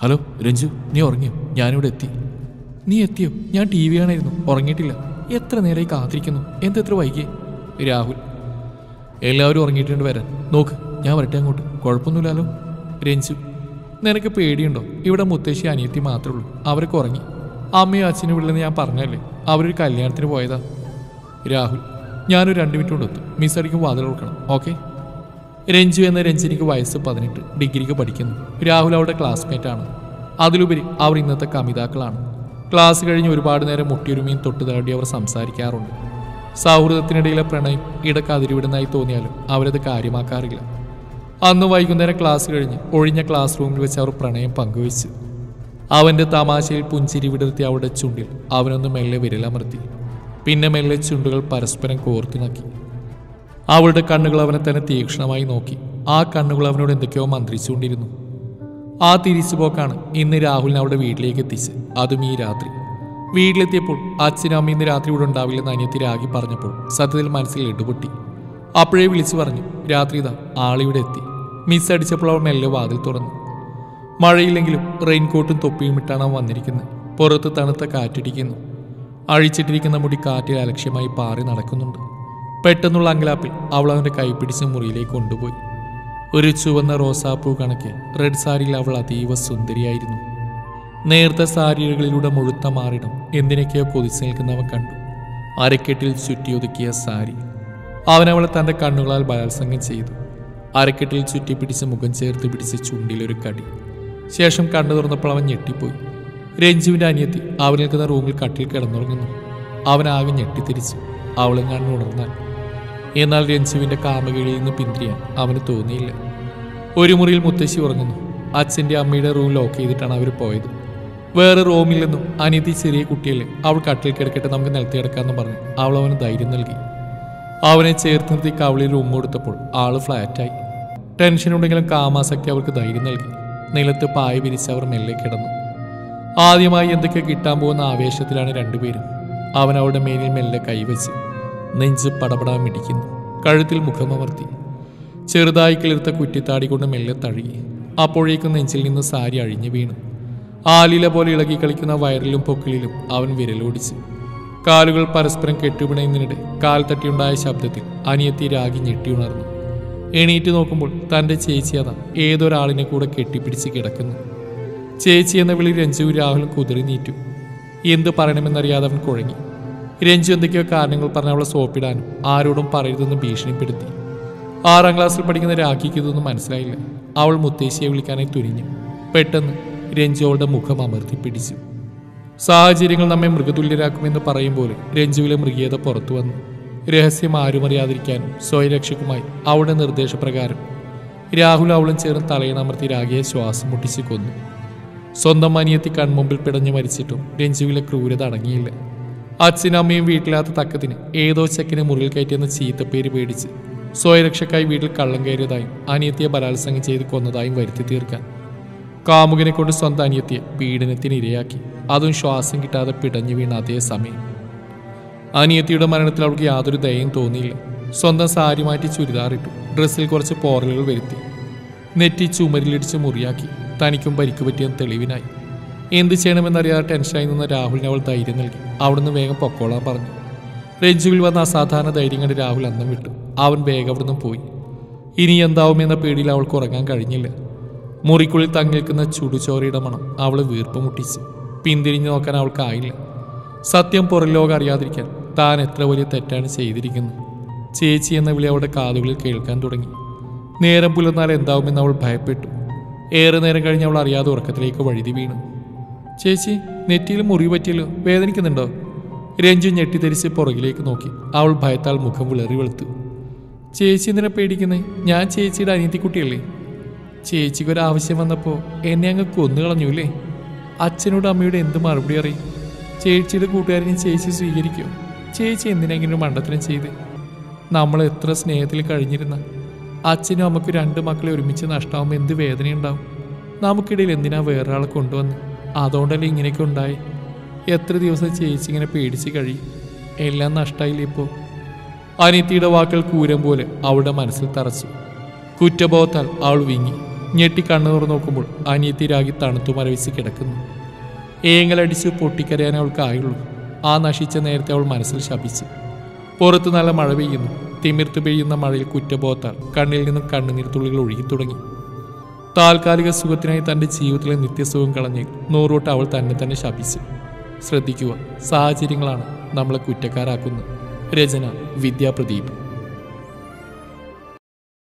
hello Ranju നീ ഉറങ്ങിയോ ഞാനിവിടെ എത്തി നീ എത്തിയോ ഞാൻ ടി വി കാണായിരുന്നു ഉറങ്ങിയിട്ടില്ല എത്ര നേരമായി കാത്തിരിക്കുന്നു എന്തെത്ര വൈകിയേ രാഹുൽ എല്ലാവരും ഉറങ്ങിയിട്ടുണ്ട് വരാൻ നോക്ക് ഞാൻ വരട്ടെ അങ്ങോട്ട് കുഴപ്പമൊന്നുമില്ലല്ലോ രഞ്ജു നിനക്ക് പേടിയുണ്ടോ ഇവിടെ മുത്തശ്ശി അനിയത്തി മാത്രമേ ഉള്ളൂ അവരൊക്കെ ഉറങ്ങി അമ്മയും അച്ഛനും വിളില്ലെന്ന് ഞാൻ പറഞ്ഞല്ലേ അവരൊരു കല്യാണത്തിന് പോയതാ രാഹുൽ ഞാനൊരു രണ്ട് മിനിറ്റ് കൊണ്ട് എത്തും മിസ് അടിക്കും വാതിൽ കൊടുക്കണം ഓക്കെ രഞ്ജു എന്ന രഞ്ജനിക്ക് വയസ്സ് പതിനെട്ട് ഡിഗ്രിക്ക് പഠിക്കുന്നു രാഹുൽ അവളുടെ ക്ലാസ്മേറ്റ് ആണ് അതിലുപരി അവർ ഇന്നത്തെ കമിതാക്കളാണ് ക്ലാസ് കഴിഞ്ഞ് ഒരുപാട് നേരം മുട്ടിയൊരുമയും തൊട്ട് താടി അവർ സംസാരിക്കാറുണ്ട് സൗഹൃദത്തിനിടയിലെ പ്രണയം ഇടക്ക് അതിരിവിടുന്നതായി തോന്നിയാലും അവരത് കാര്യമാക്കാറില്ല അന്ന് വൈകുന്നേരം ക്ലാസ് കഴിഞ്ഞ് ഒഴിഞ്ഞ ക്ലാസ് റൂമിൽ വെച്ച് അവർ പ്രണയം പങ്കുവച്ചു അവന്റെ തമാശയിൽ പുഞ്ചിരി വിടർത്തി അവളുടെ ചുണ്ടിൽ അവനൊന്ന് മെല്ലെ വിരലമർത്തി പിന്നെ മെല്ലെ ചുണ്ടുകൾ പരസ്പരം കോർത്തിണക്കി അവളുടെ കണ്ണുകൾ അവനെ തന്നെ തീക്ഷ്ണമായി നോക്കി ആ കണ്ണുകൾ അവനോട് എന്തൊക്കെയോ മന്ത്രിച്ചുകൊണ്ടിരുന്നു ആ തിരിച്ചുപോക്കാണ് ഇന്ന് രാഹുലിനെ അവളുടെ വീട്ടിലേക്ക് എത്തിച്ച് അതും ഈ രാത്രി വീട്ടിലെത്തിയപ്പോൾ അച്ഛനും അമ്മയും ഇന്ന് രാത്രി ഇവിടെ ഉണ്ടാവില്ലെന്ന് അനിയത്തി രാഗി പറഞ്ഞപ്പോൾ സത്യത്തിൽ മനസ്സിൽ ഇടുപൊട്ടി അപ്പോഴേ വിളിച്ചു പറഞ്ഞു രാത്രി ഇതാ ആളിവിടെ എത്തി മിസ് അടിച്ചപ്പോൾ അവൾ മെല്ലെ വാതിൽ തുറന്നു മഴയില്ലെങ്കിലും റെയിൻകോട്ടും തൊപ്പിയും ഇട്ടാണ് അവൻ വന്നിരിക്കുന്നത് പുറത്ത് തണുത്ത കാറ്റിടിക്കുന്നു അഴിച്ചിട്ടിരിക്കുന്ന മുടി കാറ്റിൽ അലക്ഷ്യമായി പാറി നടക്കുന്നുണ്ട് പെട്ടെന്നുള്ള അങ്കലാപ്പിൽ അവൾ അവൻ്റെ കൈ പിടിച്ച് മുറിയിലേക്ക് കൊണ്ടുപോയി ഒരു ചുവന്ന റോസാപ്പൂ കണക്കെ റെഡ് സാരിയിൽ അവൾ അതീവ സുന്ദരിയായിരുന്നു നേർത്ത സാരികളിലൂടെ മുഴുത്ത മാറിടം എന്തിനൊക്കെയോ കൊതിച്ചു നിൽക്കുന്നവൻ കണ്ടു അരക്കെട്ടിൽ ചുറ്റിയൊതുക്കിയ സാരി അവൻ അവളെ തൻ്റെ കണ്ണുകളാൽ ബലാത്സംഗം ചെയ്തു അരക്കെട്ടിൽ ചുറ്റിപ്പിടിച്ച് മുഖം ചേർത്ത് പിടിച്ച് ചുണ്ടിലൊരു കടി ശേഷം കണ്ണു തുറന്നപ്പോൾ അവൻ ഞെട്ടിപ്പോയി രഞ്ജുവിൻ്റെ അനിയത്തി അവൻ നിൽക്കുന്ന റൂമിൽ കട്ടിൽ കിടന്നുറങ്ങുന്നു അവൻ ആകെ ഞെട്ടിത്തിരിച്ചു അവളും കണ്ണു ഉണർന്നാൽ എന്നാൽ രഞ്ജുവിൻ്റെ കാമകിഴിയിൽ നിന്ന് പിന്തിരിയാൻ അവന് തോന്നിയില്ല ഒരു മുറിയിൽ മുത്തശ്ശി ഉറങ്ങുന്നു അച്ഛൻ്റെ അമ്മയുടെ റൂം ലോക്ക് ചെയ്തിട്ടാണ് അവർ പോയത് വേറെ റൂമിൽ നിന്നും അനിയത്തി ചെറിയ കുട്ടിയല്ലേ അവൾ കട്ടിൽ കിടക്കട്ടെ നമുക്ക് നിലത്തി കിടക്കാമെന്ന് പറഞ്ഞ് അവൾ അവന് ധൈര്യം നൽകി അവനെ ചേർത്ത് നിർത്തി കവളിൽ റൂം കൊടുത്തപ്പോൾ ആള് ഫ്ലാറ്റായി ടെൻഷൻ ഉണ്ടെങ്കിലും കാമാസക്തി അവർക്ക് ധൈര്യം നൽകി നിലത്ത് പായ വിരിച്ച് അവർ മെല്ലെ കിടന്നു ആദ്യമായി എന്തൊക്കെ കിട്ടാൻ പോകുന്ന ആവേശത്തിലാണ് രണ്ടുപേരും അവൻ അവളുടെ മേലിൽ മെല്ലെ കൈവച്ച് നെഞ്ച് പടപടാൻ മിടിക്കുന്നു കഴുത്തിൽ മുഖമമർത്തി ചെറുതായി കിളിർത്ത കുറ്റിത്താടി കൊണ്ട് മെല്ലെ തഴുകി അപ്പോഴേക്കും നെഞ്ചിൽ നിന്ന് സാരി അഴിഞ്ഞു വീണു ആലില പോലെ ഇളകി കളിക്കുന്ന വയറിലും പൊക്കിളിലും അവൻ വിരലോടിച്ചു കാലുകൾ പരസ്പരം കെട്ടുപിണയുന്നതിനിടെ കാൽ തട്ടിയുണ്ടായ ശബ്ദത്തിൽ അനിയത്തി രാഗി ഞെട്ടിയുണർന്നു എണീറ്റ് നോക്കുമ്പോൾ തൻ്റെ ചേച്ചി അതാ ഏതൊരാളിനെ കൂടെ കെട്ടിപ്പിടിച്ച് കിടക്കുന്നു ചേച്ചി എന്ന വിളി രഞ്ജുവും രാഹുലും കുതിറി നീറ്റു എന്ത് പറയണമെന്നറിയാതെ അവൻ കുഴങ്ങി രഞ്ജു എന്തൊക്കെയോ കാരണങ്ങൾ പറഞ്ഞ് അവളെ സോപ്പിടാനും ആരോടും പറയരുതെന്ന് ഭീഷണിപ്പെടുത്തി ആറാം ക്ലാസ്സിൽ പഠിക്കുന്ന രാഖിക്ക് ഇതൊന്നും മനസ്സിലായില്ല അവൾ മുത്തശ്ശിയെ വിളിക്കാനായി തുനിഞ്ഞു പെട്ടെന്ന് രഞ്ജു അവളുടെ മുഖം അമർത്തി പിടിച്ചു സാഹചര്യങ്ങൾ നമ്മെ മൃഗതുല്യരാക്കുമെന്ന് പറയും പോലെ രഞ്ജുവിലെ മൃഗീയത പുറത്തു വന്നു രഹസ്യം ആരുമറിയാതിരിക്കാനും സ്വയരക്ഷക്കുമായി അവളുടെ നിർദ്ദേശപ്രകാരം രാഹുൽ അവളും ചേർന്ന് തലയിണമർത്തി രാഗിയെ ശ്വാസം മുട്ടിച്ച് കൊന്നു സ്വന്തം അനിയത്തി കൺമുമ്പിൽ പിടഞ്ഞു മരിച്ചിട്ടും രഞ്ജുവിലെ ക്രൂരത അടങ്ങിയില്ല അച്ഛനും അമ്മയും വീട്ടിലാത്ത തക്കത്തിന് ഏതോ ചെക്കിനെ മുറിയിൽ കയറ്റിയെന്ന ചീത്തപ്പേര് പേടിച്ച് സ്വയരക്ഷക്കായി വീട്ടിൽ കള്ളം കയറിയതായും അനിയത്തിയെ ബലാത്സംഗം ചെയ്ത് കൊന്നതായും വരുത്തി തീർക്കാൻ കാമുകനെ കൊണ്ട് സ്വന്തം അനിയത്തിയെ പീഡനത്തിന് ഇരയാക്കി അതും ശ്വാസം കിട്ടാതെ പിടഞ്ഞു വീണ അതേ സമയം അനിയത്തിയുടെ മരണത്തിൽ അവൾക്ക് യാതൊരു ദയയും തോന്നിയില്ല സ്വന്തം സാരി മാറ്റി ചുരിദാറിട്ടു ഡ്രസ്സിൽ കുറച്ച് പോറലുകൾ വരുത്തി നെറ്റി ചുമരിലിടിച്ച് മുറിയാക്കി തനിക്കും പരിക്ക് പറ്റിയെന്ന് തെളിവിനായി എന്ത് ചെയ്യണമെന്നറിയാതെ ടെൻഷനായി നിന്ന രാഹുലിന് അവൾ ധൈര്യം നൽകി അവിടുന്ന് വേഗം പൊക്കോളാൻ പറഞ്ഞു രഞ്ജുവിൽ വന്ന അസാധാരണ ധൈര്യം കണ്ട് രാഹുൽ അന്നം വിട്ടു അവൻ വേഗം അവിടുന്ന് പോയി ഇനി എന്താവുമെന്ന പേടിയിൽ അവൾക്ക് ഉറങ്ങാൻ കഴിഞ്ഞില്ല മുറിക്കുള്ളിൽ തങ്ങി നിൽക്കുന്ന ചുടുചോരയുടെ മണം അവളെ വീർപ്പ് മുട്ടിച്ചു പിന്തിരിഞ്ഞു നോക്കാൻ അവൾക്കായില്ല സത്യം പുറംലോകം അറിയാതിരിക്കാൻ താൻ എത്ര വലിയ തെറ്റാണ് ചെയ്തിരിക്കുന്നത് ചേച്ചി എന്ന വിളി അവളുടെ കാതുകളിൽ കേൾക്കാൻ തുടങ്ങി നേരം പുലർന്നാൽ എന്താവുമെന്ന് അവൾ ഭയപ്പെട്ടു ഏറെ നേരം കഴിഞ്ഞ് അവൾ അറിയാതെ ഉറക്കത്തിലേക്ക് വഴുതി വീണു ചേച്ചി നെറ്റിയിൽ മുറിവ് പറ്റിയല്ലോ വേദനിക്കുന്നുണ്ടോ രഞ്ജു ഞെട്ടിത്തെരിച്ച് പുറകിലേക്ക് നോക്കി അവൾ ഭയത്താൽ മുഖം വിളറി വെളുത്തു ചേച്ചി എന്തിനാ പേടിക്കുന്നേ ഞാൻ ചേച്ചിയുടെ അനിയത്തിക്കുട്ടിയല്ലേ ചേച്ചിക്ക് ഒരു ആവശ്യം വന്നപ്പോൾ എന്നെ അങ്ങ് കൊന്നു കളഞ്ഞൂല്ലേ അച്ഛനോട് അമ്മയോട് എന്ത് മറുപടി അറിയും ചേച്ചിയുടെ കൂട്ടുകാരനെ ചേച്ചി സ്വീകരിക്കുമോ ചേച്ചി എന്തിനെങ്കിലും മണ്ടത്തരം ചെയ്ത് നമ്മൾ എത്ര സ്നേഹത്തിൽ കഴിഞ്ഞിരുന്ന അച്ഛനും അമ്മക്കും രണ്ട് മക്കളെ ഒരുമിച്ച് നഷ്ടമാകുമ്പോൾ എന്ത് വേദനയുണ്ടാവും നമുക്കിടയിൽ എന്തിനാ വേറൊരാളെ കൊണ്ടുവന്ന് അതുകൊണ്ടല്ലേ ഇങ്ങനെയൊക്കെ ഉണ്ടായി എത്ര ദിവസം ചേച്ചി ഇങ്ങനെ പേടിച്ച് കഴിയും എല്ലാം നഷ്ടമായില്ലേ ഇപ്പോൾ അനിയത്തിയുടെ വാക്കുകൾ കൂരം പോലെ അവളുടെ മനസ്സിൽ തറച്ചു കുറ്റബോധത്താൽ അവൾ വിങ്ങി ഞെട്ടി കണ്ണു തുറന്ന് നോക്കുമ്പോൾ അനിയത്തി രാഗി തണുത്തു മരവിച്ച് കിടക്കുന്നു ഏങ്ങലടിച്ച് പൊട്ടിക്കരയാനേ അവൾക്കായുള്ളൂ ആ നശിച്ച നേരത്തെ അവൾ മനസ്സിൽ ശപിച്ചു പുറത്തു നല്ല മഴ പെയ്യുന്നു തിമിർത്ത് പെയ്യുന്ന മഴയിൽ കുറ്റബോധത്താൽ കണ്ണിൽ നിന്നും കണ്ണുനീർത്തുള്ളികൾ ഒഴുകി തുടങ്ങി താൽക്കാലിക സുഖത്തിനായി തൻ്റെ ജീവിതത്തിലെ നിത്യസുഖം കളഞ്ഞ് നൂറോട്ട് അവൾ തന്നെ തന്നെ ശപിച്ചു ശ്രദ്ധിക്കുക സാഹചര്യങ്ങളാണ് നമ്മളെ കുറ്റക്കാരാക്കുന്നത് രചന വിദ്യാപ്രദീപ്